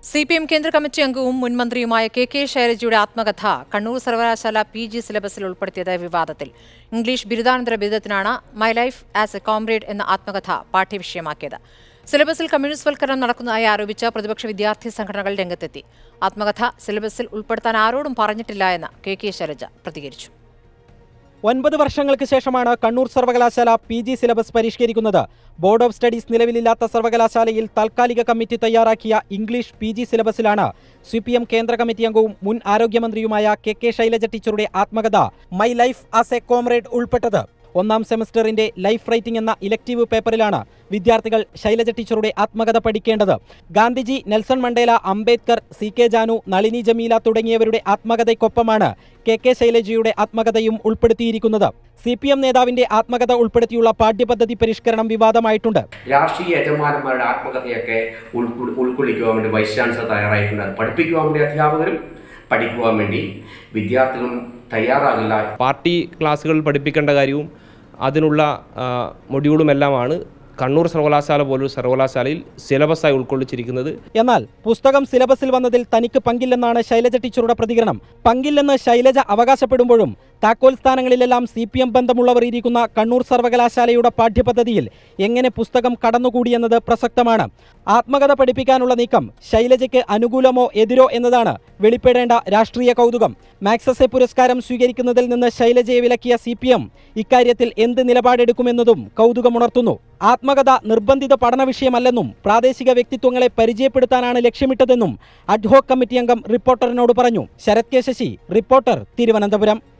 C P M കേന്ദ്ര committee അംഗവും മുൻ മന്ത്രിയുമായ കെ കെ ശൈലജയുടെ ആത്മകഥ കണ്ണൂർ സർവകലാശാല പി ജി സിലബസിൽ ഉൾപ്പെടുത്തിയത് വിവാദത്തിൽ ഇംഗ്ലീഷ് ബിരുദാനന്തര ബിരുദത്തിനാണ് my life as a comrade എന്ന ആത്മകഥ പാഠ്യവിഷയമാക്കിയത് സിലബസിൽ കമ്മ്യൂണിസ്റ്റ് വൽക്കരണം നടക്കുന്നതായി ആരോപിച്ച് പ്രതിപക്ഷ വിദ്യാർത്ഥി സംഘടനകൾ രംഗത്തെത്തി ആത്മകഥ സിലബസിൽ ഉൾപ്പെടുത്താൻ ആരോടും പറഞ്ഞിട്ടില്ല എന്ന് കെ കെ ശൈലജ പ്രതികരിച്ചു ഒൻപത് വർഷങ്ങൾക്ക് ശേഷമാണ് കണ്ണൂർ സർവകലാശാല പി ജി സിലബസ് പരിഷ്കരിക്കുന്നത് ബോർഡ് ഓഫ് സ്റ്റഡീസ് നിലവിലില്ലാത്ത സർവകലാശാലയിൽ താൽക്കാലിക കമ്മിറ്റി തയ്യാറാക്കിയ ഇംഗ്ലീഷ് പി ജി സിലബസിലാണ് സി പി എം കേന്ദ്ര കമ്മിറ്റി അംഗവും മുൻ ആരോഗ്യമന്ത്രിയുമായ കെ കെ ശൈലജ ടീച്ചറുടെ ആത്മകഥ my life as a comrade ഉൾപ്പെട്ടത് ഒന്നാം സെമസ്റ്ററിന്റെ ലൈഫ് റൈറ്റിംഗ് എന്ന ഇലക്റ്റീവ് പേപ്പറിലാണ് വിദ്യാർത്ഥികൾ ശൈലജ ടീച്ചറുടെ ആത്മകഥ പഠിക്കേണ്ടത് Gandhiji Nelson Mandela Ambedkar C K Janu Nalini Jameela തുടങ്ങിയവരുടെ ആത്മകഥയ്ക്കൊപ്പമാണ് കെ കെ ശൈലജയുടെ ആത്മകഥയും ഉൾപ്പെടുത്തിയിരിക്കുന്നത് സി പി എം നേതാവിന്റെ ആത്മകഥ ഉൾപ്പെടുത്തിയുള്ള പാഠ്യപദ്ധതി പരിഷ്കരണം വിവാദമായിട്ടുണ്ട് രാഷ്ട്രീയ യജമാനന്മാരുടെ ആത്മകഥയൊക്കെ ഉൾക്കൊ- ഉൾക്കൊള്ളിക്കുവാൻ വേണ്ടി വൈസ് ചാൻസലർ തയ്യാറായിട്ടുണ്ട് അത് പഠിപ്പിക്കുവാൻ വേണ്ടി അധ്യാപകരും പഠിക്കുവാൻ വേണ്ടി വിദ്യാർത്ഥികളും തയ്യാറാകില്ല പാർട്ടി ക്ലാസ്സുകൾ പഠിപ്പിക്കേണ്ട കാര്യവും അതിനുള്ള ആ, മൊഡ്യൂളുമെല്ലാമാണ് കണ്ണൂർ സർവകലാശാല പോലൊരു സർവകലാശാലയിൽ സിലബസായി ഉൾക്കൊള്ളിച്ചിരിക്കുന്നത് എന്നാൽ പുസ്തകം സിലബസിൽ വന്നതിൽ തനിക്ക് പങ്കില്ലെന്നാണ് ശൈലജ ടീച്ചറുടെ പ്രതികരണം പങ്കില്ലെന്ന് ശൈലജ അവകാശപ്പെടുമ്പോഴും താക്കോൽ സ്ഥാനങ്ങളിലെല്ലാം സി പി എം ബന്ധമുള്ളവർ ഇരിക്കുന്ന കണ്ണൂർ സർവകലാശാലയുടെ പാഠ്യപദ്ധതിയിൽ എങ്ങനെ പുസ്തകം കടന്നുകൂടിയെന്നത് പ്രസക്തമാണ് ആത്മകഥ പഠിപ്പിക്കാനുള്ള നീക്കം ശൈലജയ്ക്ക് അനുകൂലമോ എതിരോ എന്നതാണ് വെളിപ്പെടേണ്ട രാഷ്ട്രീയ കൗതുകം മാക്സസെ പുരസ്കാരം സ്വീകരിക്കുന്നതിൽ നിന്ന് ശൈലജയെ വിലക്കിയ സി പി എം ഇക്കാര്യത്തിൽ എന്ത് നിലപാടെടുക്കുമെന്നതും കൗതുകമുണർത്തുന്നു ആത്മകഥ നിർബന്ധിത പഠന വിഷയമല്ലെന്നും പ്രാദേശിക വ്യക്തിത്വങ്ങളെ പരിചയപ്പെടുത്താനാണ് ലക്ഷ്യമിട്ടതെന്നും അഡ്ഹോക് കമ്മിറ്റി അംഗം റിപ്പോർട്ടറിനോട് പറഞ്ഞു ശരത് കെ ശശി റിപ്പോർട്ടർ തിരുവനന്തപുരം